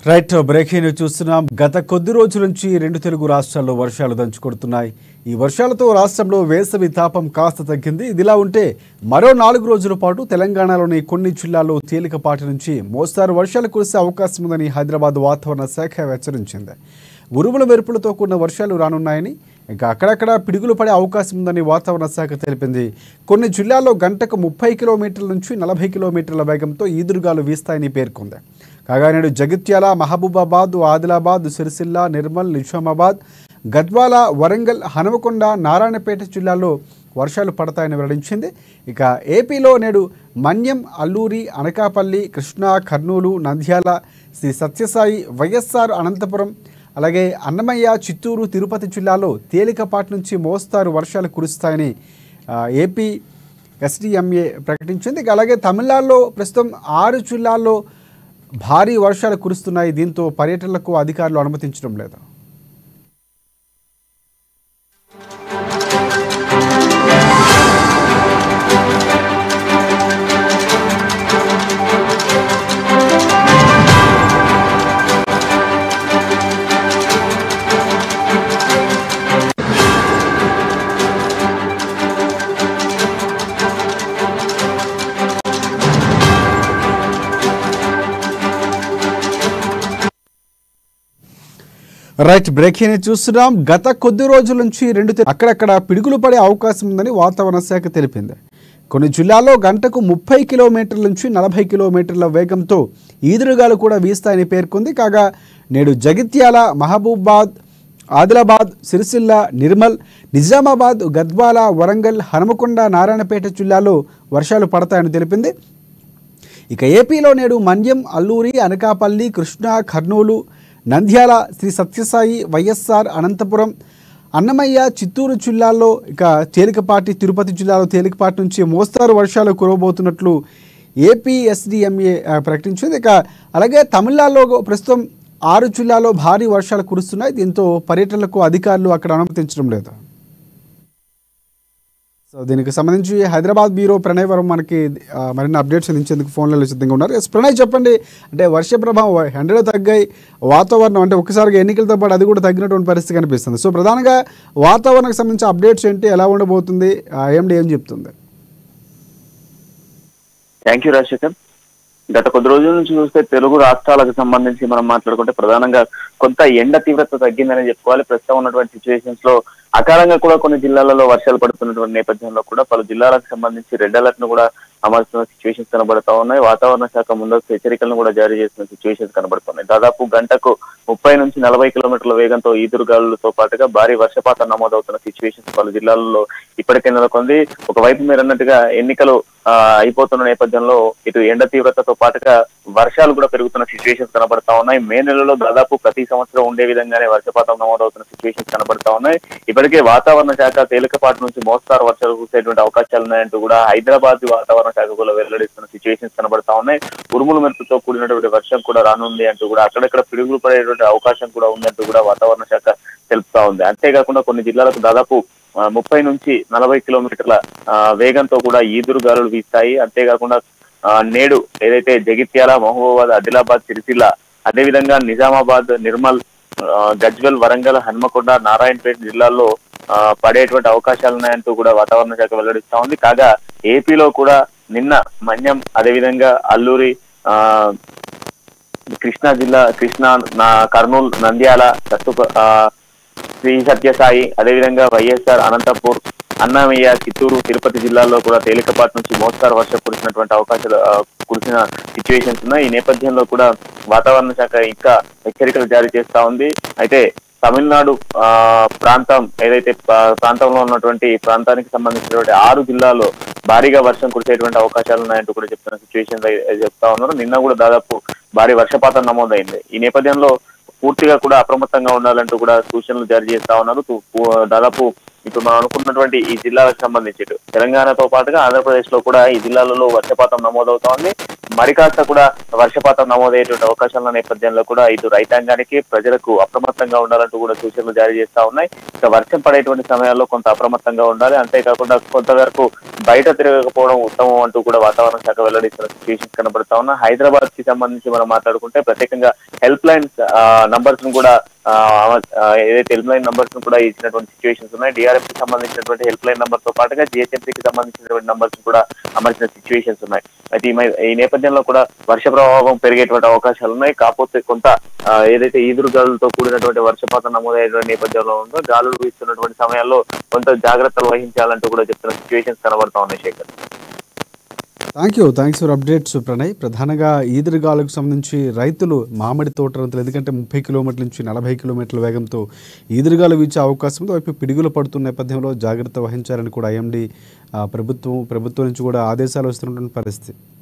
right breaking news చూస్తున్నాం గత కొద్ది రోజుల నుంచి రెండు తెలుగు రాష్ట్రాల్లో వర్షాలు దంచుకొడుతున్నాయి ఈ వర్షాలతో రాష్ట్రంలో వేసవి తాపం కాస్త తగ్గింది ఇదిలా ఉంటే మరో నాలుగు రోజుల పాటు తెలంగాణలోని కొన్ని జిల్లాల్లో తేలికపాటి నుంచి మోస్తారు వర్షాలు కురిసే అవకాశం ఉందని హైదరాబాద్ వాతావరణ శాఖ హెచ్చరించింది ఉరుముల మెరుపులతో కూడిన వర్షాలు రానున్నాయని ఇంకా అక్కడక్కడ పిడుగులు పడే అవకాశం ఉందని వాతావరణ శాఖ తెలిపింది కొన్ని జిల్లాల్లో గంటకు ముప్పై కిలోమీటర్ల నుంచి నలభై కిలోమీటర్ల వేగంతో ఈదురుగాలు వీస్తాయని పేర్కొంది కాగా నేడు జగిత్యాల మహబూబాబాద్ ఆదిలాబాద్ సిరిసిల్ల నిర్మల్ నిజామాబాద్ గద్వాల వరంగల్ హనుమకొండ నారాయణపేట జిల్లాల్లో వర్షాలు పడతాయని వెల్లడించింది ఇక ఏపీలో నేడు మన్యం అల్లూరి అనకాపల్లి కృష్ణా కర్నూలు నంద్యాల శ్రీ సత్యసాయి వైఎస్ఆర్ అనంతపురం అలాగే అన్నమయ్య చిత్తూరు తిరుపతి జిల్లాలో తేలికపాటి నుంచి మోస్తారు వర్షాలు కురుస్తాయని ఆ, ఏపీ ఎస్డిఎంఏ ప్రకటించింది ఇక అలాగే తమిళనాడులో ప్రస్తుతం ఆరు జిల్లాల్లో భారీ వర్షాలు కురుస్తున్నాయి దీంతో పర్యటనలకు అధికారులు అనుమతించడం లేదు రైట్ బ్రేకింగ్ చూస్తున్నాం గత కొద్ది రోజుల నుంచి రెండు తె- అక్కడక్కడ పిడుగులు పడే అవకాశం ఉందని వాతావరణ శాఖ తెలిపింది కొన్ని జిల్లాల్లో గంటకు ముప్పై కిలోమీటర్ల నుంచి నలభై కిలోమీటర్ల వేగంతో ఈదురుగాలు కూడా వీస్తాయని పేర్కొంది కాగా నేడు జగిత్యాల మహబూబాద్ ఆదిలాబాద్ సిరిసిల్ల నిర్మల్ నిజామాబాద్ గద్వాల వరంగల్ హనుమకొండ నారాయణపేట జిల్లాలో వర్షాలు పడతాయని తెలిపింది ఇక ఏపీలో నేడు మన్యం అల్లూరి అనకాపల్లి కృష్ణా కర్నూలు నంద్యాల శ్రీ సత్యసాయి వైఎస్ఆర్ అనంతపురం అన్నమయ్య చిత్తూరు జిల్లాల్లో ఇక తేలికపాటి తిరుపతి జిల్లాలో తేలికపాటి నుంచి మోస్తారు వర్షాలు కురవబోతున్నట్లు ఏపీ ఎస్డిఎంఏ ప్రకటించింది ఇక అలాగే తమిళనాడులో ప్రస్తుతం ఆరు జిల్లాల్లో భారీ వర్షాలు కురుస్తున్నాయి దీంతో పర్యటనలకు అధికారులు అక్కడ అనుమతించడం లేదు సో దీనికి సంబంధించి హైదరాబాద్ బ్యూరో ప్రణయ్ వరం మనకి ఆ, మరిన్ని అప్డేట్స్ అందించేందుకు ఫోన్లలో సిద్ధంగా ఉన్నారు ఎస్ ప్రణయ్ చెప్పండి అంటే వర్ష ప్రభావం ఎండలు తగ్గాయి వాతావరణం అంటే ఒకసారిగా ఎన్నికలతో పాటు అది కూడా తగ్గినటువంటి పరిస్థితి కనిపిస్తుంది సో ప్రధానంగా వాతావరణానికి సంబంధించి అప్డేట్స్ ఏంటి ఎలా ఉండబోతుంది ఐఎండి ఏం చెప్తుంది థ్యాంక్ యూ రాజశేఖర్ గత కొద్ది రోజుల నుంచి చూస్తే తెలుగు రాష్ట్రాలకు సంబంధించి మనం మాట్లాడుకుంటే ప్రధానంగా కొంత ఎండ తీవ్రత తగ్గిందని చెప్పుకోవాలి ప్రస్తుతం ఉన్నటువంటి సిచ్యువేషన్స్ లో అకాలంగా కూడా కొన్ని జిల్లాలలో వర్షాలు పడుతున్నటువంటి నేపథ్యంలో కూడా పలు జిల్లాలకు సంబంధించి రెడ్ అలర్ట్ ను కూడా అమలుస్తున్న సిచ్యువేషన్స్ కనబడతా ఉన్నాయి వాతావరణ శాఖ ముందస్తు హెచ్చరికలను కూడా జారీ చేసిన సిచ్యువేషన్స్ కనబడుతున్నాయి దాదాపు గంటకు ముప్పై నుంచి నలభై కిలోమీటర్ల వేగంతో ఈదురుగాలులతో పాటుగా భారీ వర్షపాతం నమోదవుతున్న సిచ్యువేషన్స్ పలు జిల్లాలలో ఇప్పటికే నెలకొంది ఒకవైపు మీరు అన్నట్టుగా ఎన్నికలు ఆ, అయిపోతున్న నేపథ్యంలో ఇటు ఎండ తీవ్రతతో పాటుగా వర్షాలు కూడా పెరుగుతున్న సిచ్యువేషన్స్ కనబడతా ఉన్నాయి మే నెలలో దాదాపు ప్రతి సంవత్సరం ఉండే విధంగానే వర్షపాతం నమోదవుతున్న సిచ్యువేషన్స్ కనబడతా ఉన్నాయి ఇప్పటికే వాతావరణ శాఖ తేలికపాటి నుంచి మోస్తారు వర్షాలు కురిసేటువంటి అవకాశాలు ఉన్నాయంటూ కూడా హైదరాబాద్ వాతావరణ శాఖ కూడా వెల్లడిస్తున్న సిచ్యువేషన్స్ కనబడతా ఉన్నాయి ఉరుములు మెరుపుతో కూడినటువంటి వర్షం కూడా రానుంది అంటూ కూడా అక్కడక్కడ పిడుగులు పడేటువంటి అవకాశం కూడా ఉందంటూ కూడా వాతావరణ శాఖ తెలుపుతా ఉంది అంతేకాకుండా కొన్ని జిల్లాలకు దాదాపు ఆ, ముప్పై నుంచి నలభై కిలోమీటర్ల ఆ, వేగంతో కూడా ఈదురు గాలులు వీస్తాయి అంతేకాకుండా ఆ, నేడు ఏదైతే జగిత్యాల మహబూబాబాద్ ఆదిలాబాద్ సిరిసిల్ల అదేవిధంగా నిజామాబాద్ నిర్మల్ ఆ, గజ్వెల్ వరంగల్ హన్మకొండ నారాయణపేట జిల్లాల్లో ఆ, పడేటువంటి అవకాశాలు ఉన్నాయంటూ కూడా వాతావరణ శాఖ వెల్లడిస్తా ఉంది కాగా ఏపీలో కూడా నిన్న మన్యం అదేవిధంగా అల్లూరి ఆ కృష్ణా జిల్లా కృష్ణా నా కర్నూలు నంద్యాల సత్తు ఆ, శ్రీ సత్యసాయి అదేవిధంగా వైఎస్ఆర్ అనంతపూర్ అన్నమయ్య చిత్తూరు తిరుపతి జిల్లాల్లో కూడా తేలికపాటి నుంచి మోస్తారు వర్షం కురిసినటువంటి అవకాశాలు ఆ, కురిసిన సిచ్యువేషన్స్ ఉన్నాయి ఈ నేపథ్యంలో కూడా వాతావరణ శాఖ ఇంకా హెచ్చరికలు జారీ చేస్తా ఉంది అయితే తమిళనాడు ఆ, ప్రాంతం ఏదైతే ప్రా- ప్రాంతంలో ఉన్నటువంటి ప్రాంతానికి సంబంధించినటువంటి ఆరు జిల్లాల్లో భారీగా వర్షం కురిసేటువంటి అవకాశాలు ఉన్నాయంటూ కూడా చెప్తున్న సిచ్యువేషన్ చెప్తా ఉన్నారు నిన్న కూడా దాదాపు భారీ వర్షపాతం నమోదైంది ఈ నేపథ్యంలో పూర్తిగా కూడా అప్రమత్తంగా ఉండాలంటూ కూడా సూచనలు జారీ చేస్తా ఉన్నారు తు- పు- దాదాపు ఇప్పుడు మనం అనుకున్నటువంటి ఈ జిల్లాలకు సంబంధించి ఇటు తెలంగాణతో పాటుగా ఆంధ్రప్రదేశ్ లో కూడా ఈ జిల్లాలలో వర్షపాతం నమోదవుతోంది మరి కాస్త కూడా వర్షపాతం నమోదయ్యేటువంటి అవకాశాల నేపథ్యంలో కూడా ఇటు రైతాంగానికి ప్రజలకు అప్రమత్తంగా ఉండాలంటూ కూడా సూచనలు జారీ చేస్తా ఉన్నాయి ఇక వర్షం పడేటువంటి సమయాల్లో కొంత అప్రమత్తంగా ఉండాలి అంతేకాకుండా కొంతవరకు బయట తిరగకపోవడం ఉత్తమం అంటూ కూడా వాతావరణ శాఖ వెల్లడిస్తున్న సిచ్యువేషన్స్ కనబడతా ఉన్నా హైదరాబాద్ కి సంబంధించి మనం మాట్లాడుకుంటే ప్రత్యేకంగా హెల్ప్ లైన్స్ నంబర్స్ ను కూడా ఆ, ఆ, ఏదైతే హెల్ప్ లైన్ నంబర్స్ ను కూడా ఇచ్చినటువంటి సిచ్యువేషన్స్ ఉన్నాయి డిఆర్ఎఫ్ కి సంబంధించినటువంటి హెల్ప్ లైన్ నంబర్ తో పాటుగా జిహెచ్ఎంసీ కి సంబంధించినటువంటి నంబర్స్ కూడా అమర్చిన సిచ్యువేషన్స్ ఉన్నాయి అయితే ఈ మై- ఈ నేపథ్యంలో కూడా వర్ష ప్రభావం పెరిగేటువంటి అవకాశాలు ఉన్నాయి కాకపోతే కొంత ఆ, ఏదైతే ఈదురు గాలులతో కూడినటువంటి వర్షపాతం నమోదయ్యేటువంటి నేపథ్యంలో ఉందో గాలులు వీస్తున్నటువంటి సమయాల్లో కొంత జాగ్రత్తలు వహించాలంటూ కూడా చెప్తున్న సిచ్యువేషన్స్ కనబడతా ఉన్నాయి Shekhar thank you thanks for updates Pranay ప్రధానంగా ఈదురుగాలకు సంబంధించి రైతులు మామిడి తోట రైతులు ఎందుకంటే ముప్పై కిలోమీటర్ల నుంచి నలభై కిలోమీటర్ల వేగంతో ఈదురుగాలు వీచే అవకాశం ఉంది వైపు పిడుగులు పడుతున్న నేపథ్యంలో జాగ్రత్త వహించాలని కూడా ఐఎండి ప్రభుత్వం ప్రభుత్వం నుంచి కూడా ఆదేశాలు వస్తున్నటువంటి పరిస్థితి